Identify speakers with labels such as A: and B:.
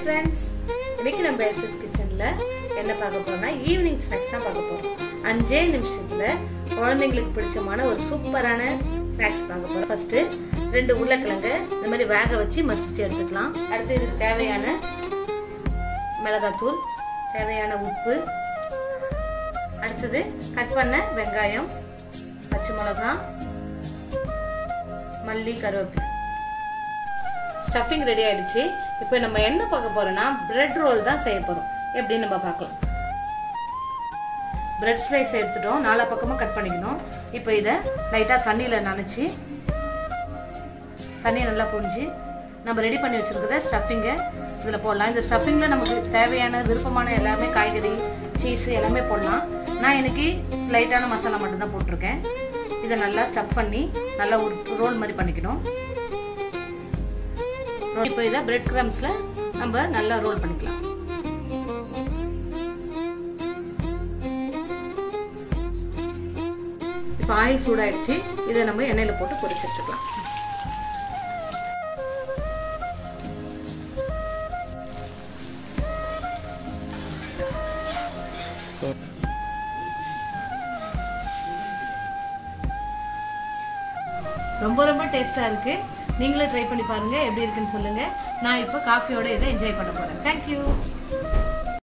A: friends இன்னைக்கு நம்ம SS கிச்சன்ல என்ன பார்க்க போறோம்னா ஈவினிங் ஸ்நாக்ஸ் தான் பார்க்க போறோம் அஞ்சே நிமிஷத்துல குழந்தைங்களுக்கு பிடிச்சமான ஒரு சூப்பரான ஸ்நாக்ஸ் பார்க்க போறோம் ஃபர்ஸ்ட் ரெண்டு உருளைக்கிழங்கு இந்த மாதிரி வேக வச்சு மசிச்சு எடுத்துக்கலாம் அடுத்து இதுக்கு தேவையான மிளகாத்தூள் தேவையான உப்பு அடுத்தது கட் பண்ண வெங்காயம் பச்சை மிளகாய் மல்லி கருவேப்பிலை ஸ்டஃபிங் ரெடி ஆயிடுச்சு இப்போ நம்ம என்ன பார்க்க போறோம்னா பிரெட் ரோல் தான் செய்ய போறோம் எப்படின்னு நம்ம பார்க்கலாம் பிரெட் ஸ்லைஸ் எடுத்துட்டோம் நாலா பக்கமும் கட் பண்ணிக்கணும் இப்போ இதை லைட்டாக தண்ணியில் நனைச்சி தண்ணியை நல்லா புரிஞ்சு நம்ம ரெடி பண்ணி வச்சிருக்கிற ஸ்டஃபிங்கை இதில் போடலாம் இந்த ஸ்டஃபிங்கில் நமக்கு தேவையான விருப்பமான எல்லாமே காய்கறி சீஸ் எல்லாமே போடலாம் நான் இன்னைக்கு லைட்டான மசாலா மட்டும்தான் போட்டிருக்கேன் இதை நல்லா ஸ்டஃப் பண்ணி நல்லா ஒரு ரோல் மாதிரி பண்ணிக்கணும் இப்போ இதை பிரெட் கிரம்ஸில் நம்ம நல்லா ரோல் பண்ணிக்கலாம் இப்போ ஆயில் சூடாயிடுச்சு இதை நம்ம எண்ணெயில் போட்டு பொரிச்சு எடுத்துக்கலாம் ரொம்ப ரொம்ப டேஸ்டா இருக்கு நீங்களும் ட்ரை பண்ணி பாருங்க எப்படி இருக்குன்னு சொல்லுங்க நான் இப்போ காஃபியோட இதை என்ஜாய் பண்ண போறேன் தேங்க்யூ